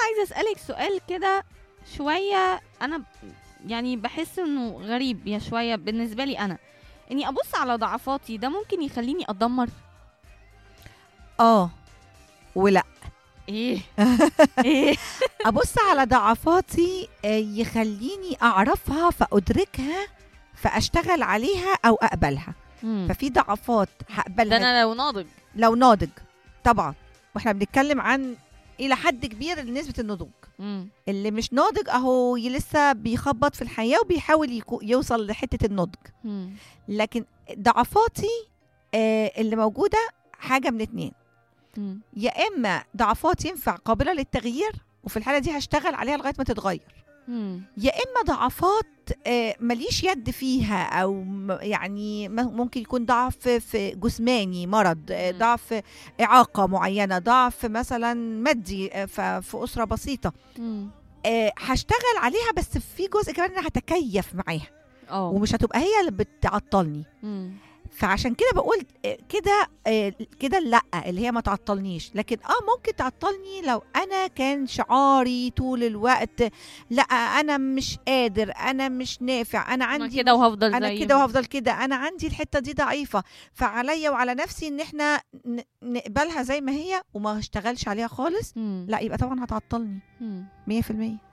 عايزه اسالك سؤال كده شويه انا ب- يعني بحس انه غريب يا شويه بالنسبه لي انا اني ابص على ضعفاتي ده ممكن يخليني اتدمر اه ولا ايه ايه ابص على ضعفاتي آه، يخليني اعرفها فادركها فاشتغل عليها او اقبلها مم. ففي ضعفات ده هقبلها انا لو ناضج لو ناضج طبعا واحنا بنتكلم عن الى حد كبير نسبه النضوج مم. اللي مش ناضج اهو ي- لسه بيخبط في الحياه وبيحاول يكو- يوصل لحته النضج مم. لكن ضعفاتي آه، اللي موجوده حاجه من اتنين مم. يا اما ضعفات ينفع قابله للتغيير وفي الحاله دي هشتغل عليها لغايه ما تتغير مم. يا اما ضعفات آه، ماليش يد فيها او م- يعني م- ممكن يكون ضعف في جسماني مرض آه، مم. ضعف اعاقه معينه ضعف مثلا مادي آه، ف- في اسره بسيطه مم. آه، هشتغل عليها بس في جزء كمان انا هتكيف معاها اه ومش هتبقى هي اللي بتعطلني مم. فعشان كده بقول آه، كده آه، كده لا اللي هي ما تعطلنيش لكن اه ممكن تعطلني لو انا كان شعاري طول الوقت لا انا مش قادر انا مش نافع انا انا عندي كده وهفضل انا زي كده ما- وهفضل كده انا عندي الحته دي ضعيفه فعليا وعلى نفسي ان احنا ن- نقبلها زي ما هي وما اشتغلش عليها خالص مم. لا يبقى طبعا هتعطلني مم. 100%